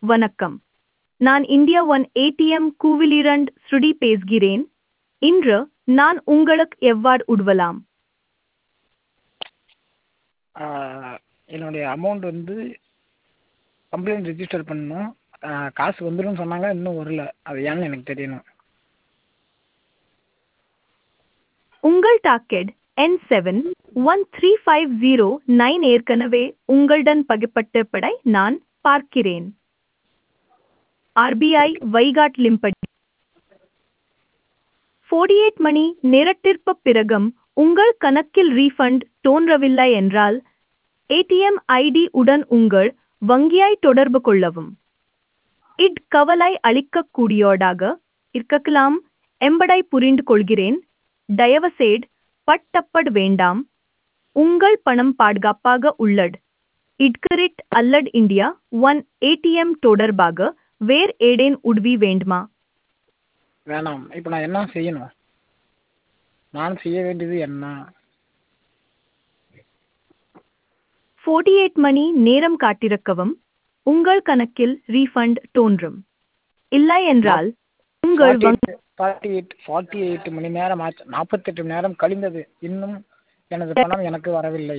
வணக்கம் நான் India one ATM கூவிலிரண்ட் ஸ்ருடி பேசுகிறேன் இன்று நான் உங்களுக்கு எவ்வாறு உதவலாம் என்னுடைய அமௌண்ட் வந்து கம்ப்ளைண்ட் ரிஜிஸ்டர் பண்ணணும் காசு வந்துரும்னு சொன்னாங்க இன்னும் வரல அது ஏன்னு எனக்கு தெரியணும் உங்கள் docket N seven one three five zero nine ஏற்கனவே உங்களுடன் பகிரப்பட்டபடி நான் பார்க்கிறேன் ஆர்பிஐ வைகாட்லிம்படி ஃபோர்டி எயிட் மணி நேரத்திற்கு பிறகும் உங்கள் கணக்கில் ரீஃபண்ட் தோன்றவில்லை என்றால் ஏடிஎம் ஐடி உடன் உங்கள் வங்கியை தொடர்பு கொள்ளவும் இட் கவலை அளிக்கக்கூடியதாக இருக்கலாம் என்பதை புரிந்து கொள்கிறேன் தயவுசெய்து பட்டப்பட வேண்டாம் உங்கள் பணம் பாதுகாப்பாக உள்ளது இட்கரிட் அல்லட் இந்தியா ஒன் ஏடிஎம் தொடர்பாக வேறு ஏதேன் உதவி வேண்டுமா வேணாம் இப்போ நான் என்ன செய்யணும் நான் செய்ய வேண்டியது என்ன ஃபோர்ட்டி எயிட் மணி நேரம் காட்டிருக்கவும் உங்கள் கணக்கில் ரீஃபண்ட் தோன்றும் இல்லை என்றால் உங்கள் வங்கி ஃபார்ட்டி எயிட் ஃபார்ட்டி எயிட் மணி நேரம் ஆச்சு நாற்பத்தெட்டு மணி நேரம் கழிந்தது இன்னும் எனது பணம் எனக்கு வரவில்லை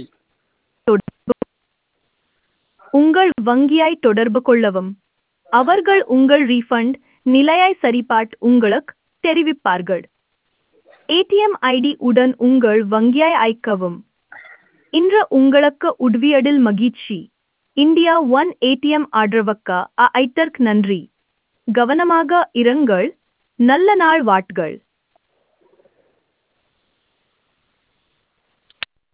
உங்கள் வங்கியை தொடர்பு கொள்ளவும் அவர்கள் உங்கள் ரீஃபண்ட் நிலையை சரிபார்த்து உங்களுக்கு தெரிவிப்பார்கள் ஏடிஎம் ஐடி உடன் உங்கள் வங்கியை அழைக்கவும் இன்று உங்களுக்கு உதவியதில் மகிழ்ச்சி இந்தியா ஒன் ஏடிஎம் ஆதரவுக்கு ஐட்டர்க் நன்றி கவனமாக இருங்கள் நல்ல நாள் வாட்கள்